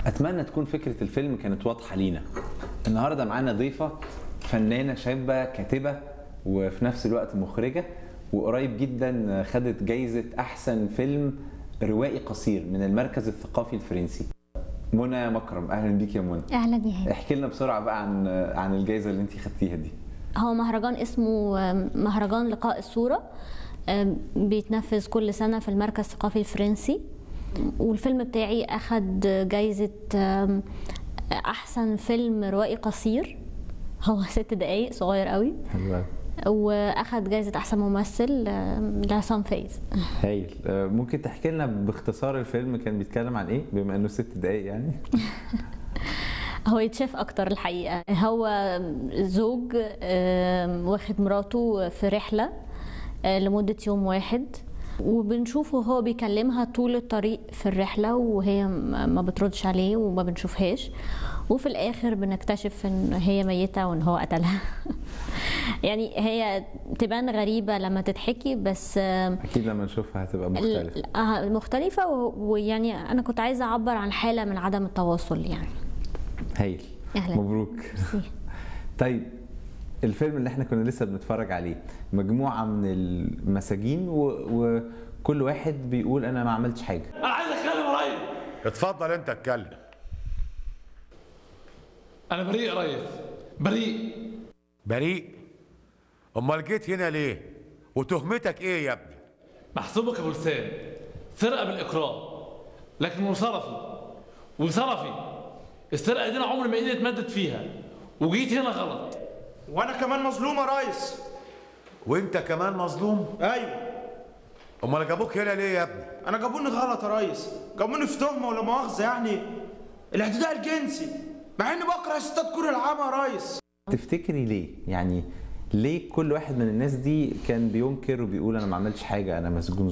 اتمنى تكون فكره الفيلم كانت واضحه لينا النهارده معانا ضيفه فنانه شابه كاتبه وفي نفس الوقت مخرجه وقريب جدا خدت جايزه احسن فيلم روائي قصير من المركز الثقافي الفرنسي منى مكرم اهلا بيك يا منى اهلا يا هاني احكي لنا بسرعه بقى عن عن الجائزه اللي انت خدتيها دي هو مهرجان اسمه مهرجان لقاء الصورة بيتنفذ كل سنة في المركز الثقافي الفرنسي والفيلم بتاعي أخد جايزة أحسن فيلم روائي قصير هو ست دقايق صغير قوي حلوة واخد جايزة أحسن ممثل لعصام فايز هايل ممكن تحكي لنا باختصار الفيلم كان بيتكلم عن ايه بما انه ست دقايق يعني هو يتشاف اكتر الحقيقه هو زوج واخد مراته في رحله لمده يوم واحد وبنشوفه هو بيكلمها طول الطريق في الرحله وهي ما بتردش عليه وما بنشوفهاش وفي الاخر بنكتشف ان هي ميته وان هو قتلها يعني هي تبان غريبه لما تتحكي بس اكيد لما نشوفها هتبقى مختلفه مختلفه ويعني انا كنت عايزه اعبر عن حاله من عدم التواصل يعني هايل أهلا. مبروك طيب الفيلم اللي احنا كنا لسه بنتفرج عليه مجموعه من المساجين و... وكل واحد بيقول انا ما عملتش حاجه انا عايز اتكلم قريب اتفضل انت اتكلم انا بريء يا ريس بريء بريء امال جيت هنا ليه وتهمتك ايه يا ابني محسوبك ابو لسان سرقه بالاكراه لكن وصرفي وصرفي السرقه دي انا عمري ما ايدي اتمدت فيها وجيت هنا غلط وانا كمان مظلوم يا ريس وانت كمان مظلوم ايوه امال جابوك هنا ليه يا ابني انا جابوني غلط يا ريس جابوني في تهمه ولا مؤاخذه يعني الاعتداء الجنسي مع اني بكره ستات كره العامه يا ريس تفتكري ليه يعني ليه كل واحد من الناس دي كان بينكر وبيقول انا ما عملتش حاجه انا مسجون